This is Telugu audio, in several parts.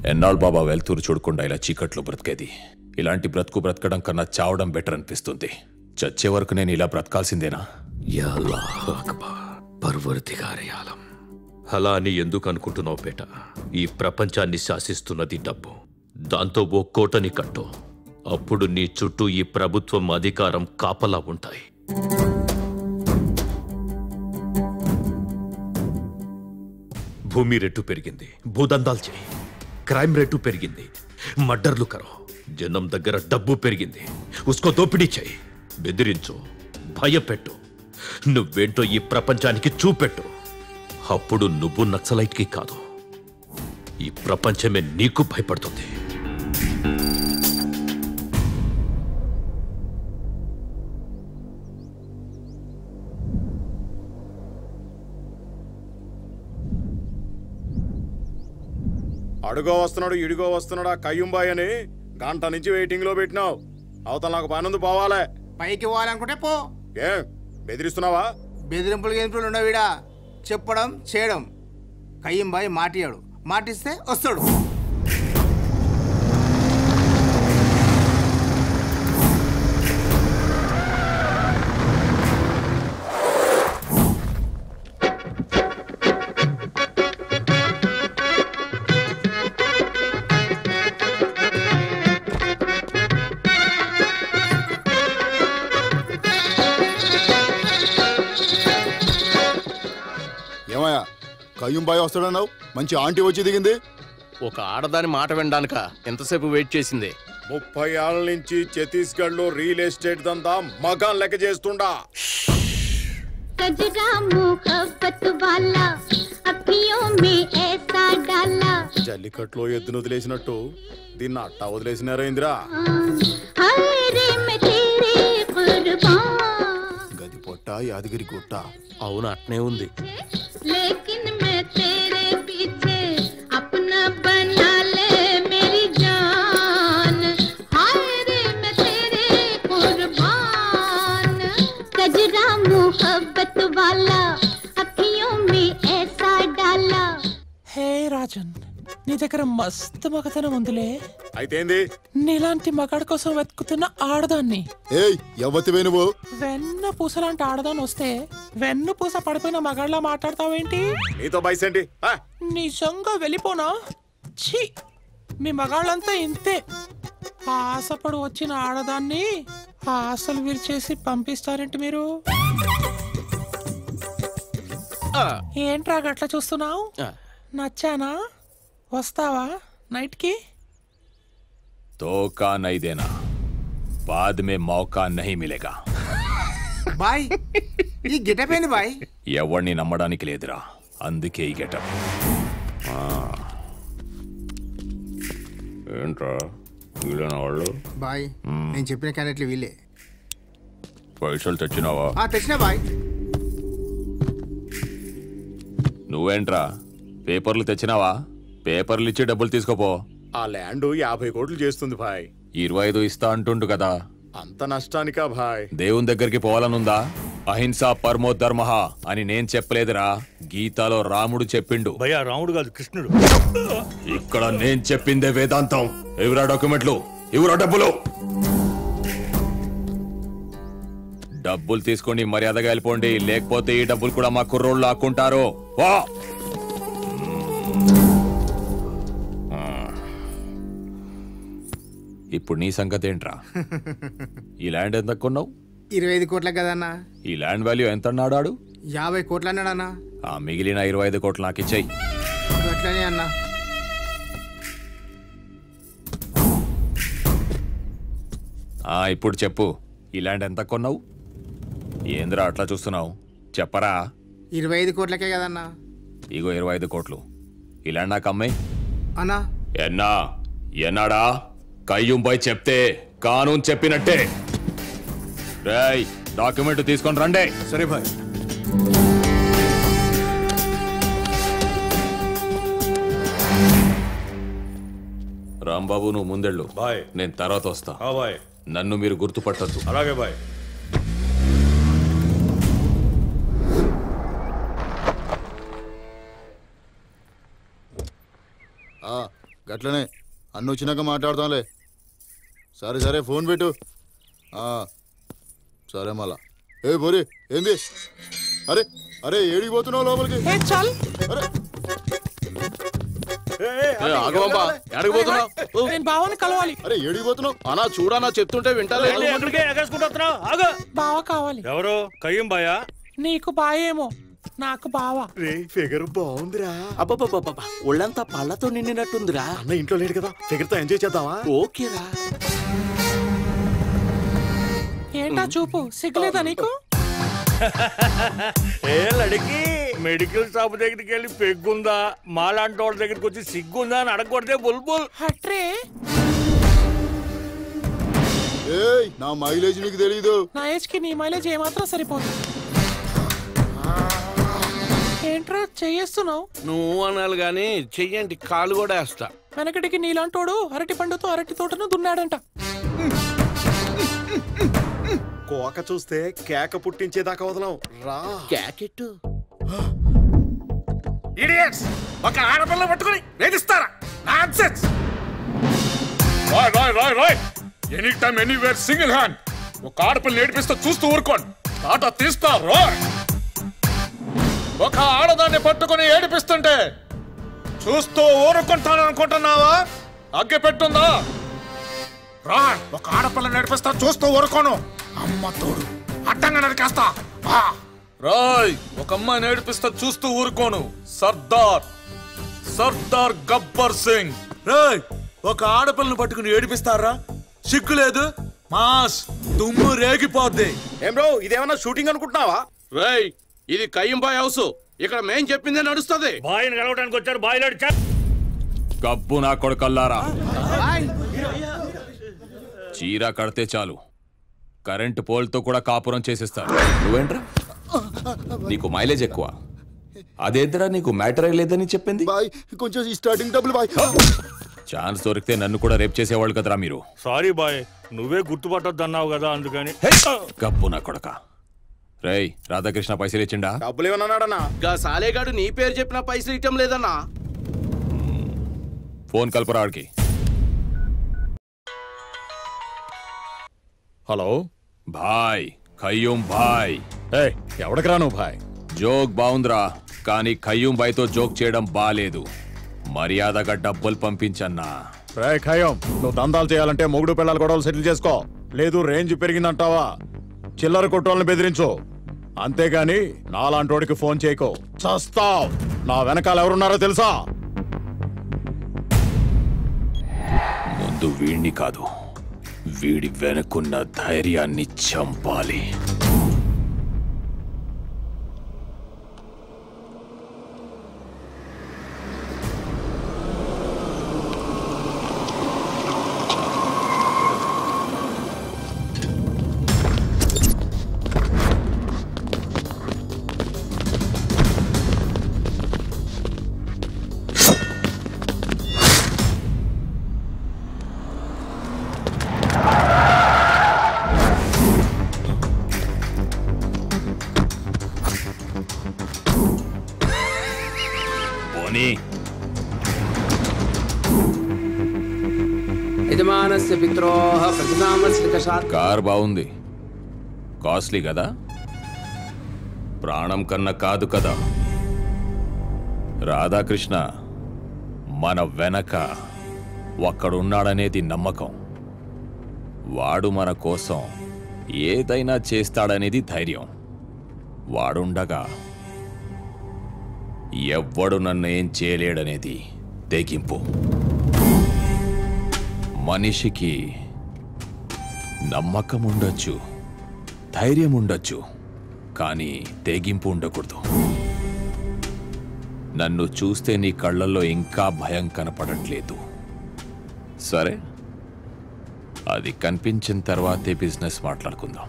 ఎన్నాళ్ళు బాబా వెళ్తూరు చూడకుండా ఇలా చీకట్లో బ్రతికేది ఇలాంటి బ్రతుకు బ్రతకడం కన్నా చావడం బెటర్ అనిపిస్తుంది చచ్చే వరకు నేను ఇలా బ్రతకాల్సిందేనా యా అల్లాహ్ అక్బర్ పర్వర్తిగారి ఆలం అలా అని ఎందుకు అనుకుంటున్నావు బేట ఈ ప్రపంచాన్ని శాసిస్తున్నది డబ్బు దాంతో ఓ కోటని కట్టు అప్పుడు నీ చుట్టూ ఈ ప్రభుత్వం అధికారం కాపలా ఉంటాయి భూమి రేటు పెరిగింది భూదందాలు చేయి క్రైమ్ రేటు పెరిగింది మర్డర్లు కరో జనం దగ్గర డబ్బు పెరిగింది ఉస్కో దోపిడీ చేయి బెదిరించు భయపెట్టు నువ్వేంటో ఈ ప్రపంచానికి చూపెట్టు అప్పుడు నువ్వు నక్సలైట్కి కాదు ఈ ప్రపంచమే నీకు భయపడుతుంది అడుగో వస్తున్నాడు ఇడిగో వస్తున్నాడు ఆ కయ్యుంబాయ్ అని గంట నుంచి వెయిటింగ్ లో పెట్టినావు అవతల నాకు పనుంది పోవాలే పైకి పోవాలనుకుంటే పో ఏం బెదిరిస్తున్నావా బెదిరింపులు గెదిరింపులు ఉండవిడా చెప్పడం చేయడం కయ్యం బాయ్ మాటియాడు మాటిస్తే వస్తాడు ఏమయ్యా కయ్యంబాయి వస్తాడన్నావు మంచి ఆంటీ వచ్చి దిగింది ఒక ఆడదాని మాట వినడానిక ఎంతసేపు వెయిట్ చేసింది ముప్పై ఏళ్ళ నుంచి ఛత్తీస్గఢ్ లో రియల్ ఎస్టేట్ దంతా మగాన్ లెక్క చేస్తుండా कजरा मुहब्बत वाला अखियों में ऐसा डाला జల్లికట్లో ఎద్దును వదిలేసినట్టు దీన్ని అట్టా వదిలేసినారా ఇందిరా हाय रे मैं तेरे कुर्बान గది పొట్ట యాదగిరి గుట్ట అవును అట్నే ఉంది लेकिन मैं तेरे पीछे अपना बना ले मेरी जान हाय रे मैं तेरे कुर्बान कजरा मुहब्बत वाला अखियों में ऐसा डाला హే రాజన్ నీ దగ్గర మస్తు మగతనం ఉందిలే అయితే ఏంది నీలాంటి మగాడి కోసం వెతుకుతున్న ఆడదాన్ని ఏయ్ ఎవ్వతివే నువ్వు వెన్న పూసలాంటి ఆడదాన్ని వస్తే వెన్ను పూస పడిపోయిన మగాడిలా మాట్లాడతావేంటి నీతో బయసేంటి ఆ, నిజంగా వెళ్ళిపోనా ఛీ మీ మగాళ్ళంతా ఇంతే ఆశపడు వచ్చిన ఆడదాన్ని ఆశలు విరిచేసి పంపిస్తారేంటి మీరు ఏంట్రా గట్ల చూస్తున్నావు నచ్చానా వస్తావా నైట్కి तो का नहीं देना बाद में मौका नहीं मिलेगा బాయ్ ఈ గెటప్ ఏంది బాయ్ ఎవరిని నమ్మడానికి లేదురా అందుకే ఈ గెటప్ ఏంట్రా వీళ్ళన వాళ్ళు బాయ్ నేను చెప్పిన క్యాండిడేట్లు వీళ్ళే పైసలు తెచ్చినావా ఆ తెచ్చిన బాయ్ నువ్వేంట్రా పేపర్లు తెచ్చినావా పేపర్లు ఇచ్చి డబ్బులు తీసుకోపో ఆ ల్యాండ్ యాభై కోట్లు చేస్తుంది భాయ్ ఇరవై ఐదు ఇస్తా అంటుండు కదా అంత నష్టానికా భాయ్ దేవుని దగ్గరికి పోవాలనుందా అహింస పరమో ధర్మ అని నేను చెప్పలేదురా గీతాలో రాముడు చెప్పిండు భయ్యా రాముడు కాదు కృష్ణుడు ఇక్కడ నేను చెప్పిందే వేదాంతం ఎవరా డాక్యుమెంట్లు ఎవరా డబ్బులు డబ్బులు తీసుకొని మర్యాదగా వెళ్ళిపోండి లేకపోతే ఈ డబ్బులు కూడా మా కుర్రోళ్ళు లాక్కుంటారు వా ఇప్పుడు నీ సంగతి ఏంట్రా ఈ ల్యాండ్ ఎంత కొన్నావు ఇరవై ఐదు కోట్ల కదన్నా ఈ ల్యాండ్ వాల్యూ ఎంత అన్నాడు యాభై కోట్లు అన్నాడన్నా ఆ మిగిలిన ఇరవై ఐదు కోట్లు నాకు ఇచ్చేయి అట్లనే అన్నా ఆ ఇప్పుడు చెప్పు ఈ ల్యాండ్ ఎంత కొన్నావు ఏంద్రా అట్లా చూస్తున్నావు చెప్పరా ఇరవై ఐదు కోట్లకే కదన్నా ఇగో ఇరవై ఐదు కోట్లు ఈ ల్యాండ్ నాకు అమ్మాయి అన్నా ఎన్నా ఎన్నాడా కయ్యుంపై చెప్తే కానూన్ చెప్పినట్టే రేయ్ డాక్యుమెంట్ తీసుకొని రండి సరే భాయ్ రాంబాబు నువ్వు ముందెళ్ళు బాయ్ నేను తర్వాత వస్తా ఆ బాయ్ నన్ను మీరు గుర్తుపట్టద్దు అలాగే బాయ్ గట్లనే అన్న వచ్చినాక మాట్లాడతాంలే సరే సరే ఫోన్ పెట్టు ఆ, సరే మళ్ళా ఏ పోరి ఏంది అరే అరే ఏడికి పోతున్నావు లోపలికి ఏ చల్ అరే ఆగమబ్బా ఎక్కడికి పోతున్నావు ఓ, నేను బావని కలవాలి అరే ఏడికి పోతున్నావు అన్నా చూడన్నా చెప్తుంటే వింటలేదు ఎక్కడికే ఎగేసుకుంటున్నావు ఆగు బావ కావాలి ఎవరు కయ్యం బాయా నీకు బాయేమో నాకు బావ రే ఫిగర్ బాగుందిరా అబ్బబ్బబ్బబ్బ ఒళ్ళంతా పళ్ళతో నిండినట్టుందిరా అన్న ఇంట్లో లేడు కదా ఫిగర్ తో ఎంజాయ్ చేద్దామా ఓకేరా ఏంటా చూపు సిగ్గులేదా నీకు ఏ లడికి మెడికల్ షాప్ దగ్గరికి వెళ్ళి పెగ్గుందా మాలాంటి వాళ్ళ దగ్గరికి వచ్చి సిగ్గుందా అని అడగకూడదే బుల్బుల్ హట్రే ఏయ్ నా మైలేజ్ నీకు తెలీదు నా ఏజ్ కి నీ మైలేజ్ ఏమాత్రం సరిపోదు ఏంట్రా చెయ్యేస్తున్నావు నువ్వు అనాలి గాని చెయ్యండి కాలు కూడా వేస్తా వెనకటికి నీలాంటోడు అరటి పండుతో అరటి తోటను దున్నాడంట కోక చూస్తే కేక పుట్టించేదాకా వదలం రా క్యాకెట్ ఇడియట్స్ ఒక ఆడపిల్ల పట్టుకొని వేధిస్తారా నాన్సెన్స్ రాయ్ రాయ్ రాయ్ రాయ్ any time anywhere single hand ఒక ఆడపిల్ల ఏడిపిస్తే చూస్తూ ఊరుకోండి తాట తీస్తా రాయ్ ఒక ఆడదాన్ని పట్టుకొని ఏడిపిస్తుంటే చూస్తూ ఊరుకుంటాను అనుకుంటున్నావా అగ్గి పెట్టుందా రాయ్ ఒక ఆడపిల్ల నేర్పిస్తా చూస్తూ ఊరుకోను అమ్మ తోడు అడ్డంగా నరికేస్తా ఆ. రాయ్ ఒక అమ్మాయి నేర్పిస్తా చూస్తూ ఊరుకోను సర్దార్ సర్దార్ గబ్బర్ సింగ్ రేయ్ ఒక ఆడపిల్లని పట్టుకుని ఏడిపిస్తారా సిగ్గు లేదు మాస్ దుమ్ము రేగిపోద్ది ఏం బ్రో ఇదేమన్నా షూటింగ్ అనుకుంటున్నావా రేయ్ ఇది కయ్యంబాయ్ హౌస్ ఇక్కడ మేం చెప్పిందే నడుస్తుంది బాయ్ని కలవడానికి వచ్చారు బాయ్లాడు గబ్బు నా కొడుకల్లారా చీర కడితే చాలు కరెంటు పోల్తో కూడా కాపురం చేసేస్తారు నువ్వేంట్రా నీకు మైలేజ్ ఎక్కువ అదేంద్రా నీకు మ్యాటర్ లేదని చెప్పింది బాయ్ కొంచెం ఈ స్టార్టింగ్ డబ్బులు బాయ్ ఛాన్స్ దొరికితే నన్ను కూడా రేప్ చేసేవాళ్ళు కదరా మీరు సారీ బాయ్ నువ్వే గుర్తుపట్టొద్దు అన్నావు కదా అందుకని గబ్బు నా కొడక రేయ్ రాధాకృష్ణ పైసలు ఇచ్చిండా డబ్బులు ఏమన్నాడన్నా గా సాలేగాడు నీ పేరు చెప్పిన పైసలు ఇవ్వటం లేదన్నా ఫోన్ కల్పరా ఆడికి హలో భాయ్ ఖయ్యూం భాయ్ ఏ ఎవడికి రాను భాయ్ జోక్ బాగుందిరా కానీ ఖయ్యూం భాయ్తో జోక్ చేయడం బాలేదు మర్యాదగా డబ్బులు పంపించన్నా రే ఖయం నువ్వు దందాలు చేయాలంటే మొగుడు పిల్లల గొడవలు సెటిల్ చేసుకో లేదు రేంజ్ పెరిగిందంటావా చిల్లర కొట్టోళ్ళని బెదిరించు అంతేగాని నాలాంటోడికి ఫోన్ చేయకు చస్తావ్ నా వెనకాల ఎవరున్నారో తెలుసా ముందు వీణ్ణి కాదు వీడి వెనకున్న ధైర్యాన్ని చంపాలి పోనీ యజమానస్య పిత్రోహ ప్రతినామస్లికషాత్ కార్ బాగుంది కాస్ట్లీ కదా ప్రాణం కన్నా కాదు కదా రాధాకృష్ణ మన వెనక ఒక్కడున్నాడనేది నమ్మకం వాడు మన కోసం ఏదైనా చేస్తాడనేది ధైర్యం వాడుండగా ఎవ్వడు నన్ను ఏం చేయలేడనేది తెగింపు మనిషికి నమ్మకం ఉండొచ్చు ధైర్యం ఉండొచ్చు కానీ తెగింపు ఉండకూడదు నన్ను చూస్తే నీ కళ్ళల్లో ఇంకా భయం కనపడట్లేదు సరే అది కనిపించిన తర్వాతే బిజినెస్ మాట్లాడుకుందాం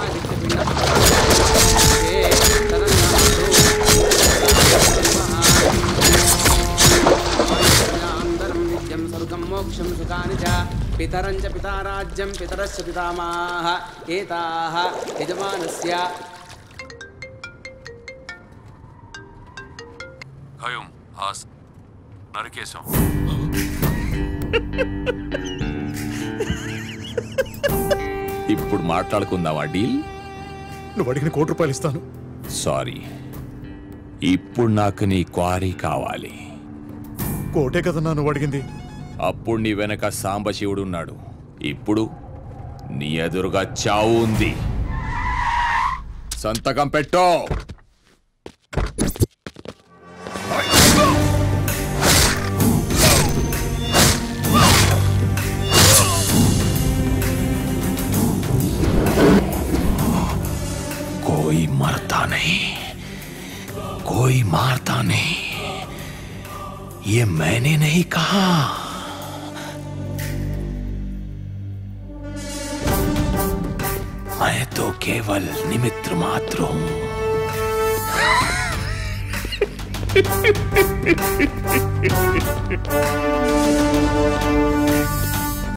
నిత్యం స్వర్గం మోక్షం సుఖాని చ పితరం చ పితారాజ్యం పితరస్య పితామాహ ఏతాః యజమానస్య నరికేశం ఇప్పుడు మాట్లాడుకుందామా డీల్ నువ్వు అడిగిన కోటి రూపాయలు ఇస్తాను సారీ ఇప్పుడు నాకు నీ క్వారీ కావాలి కోటే కదన్నా నువ్వు అడిగింది అప్పుడు నీ వెనక సాంబశివుడు ఉన్నాడు ఇప్పుడు నీ ఎదురుగా చావు ఉంది సంతకం పెట్టో कोई मरता नहीं कोई मारता नहीं ये मैंने नहीं कहा मैं तो केवल निमित्र मात्र हूं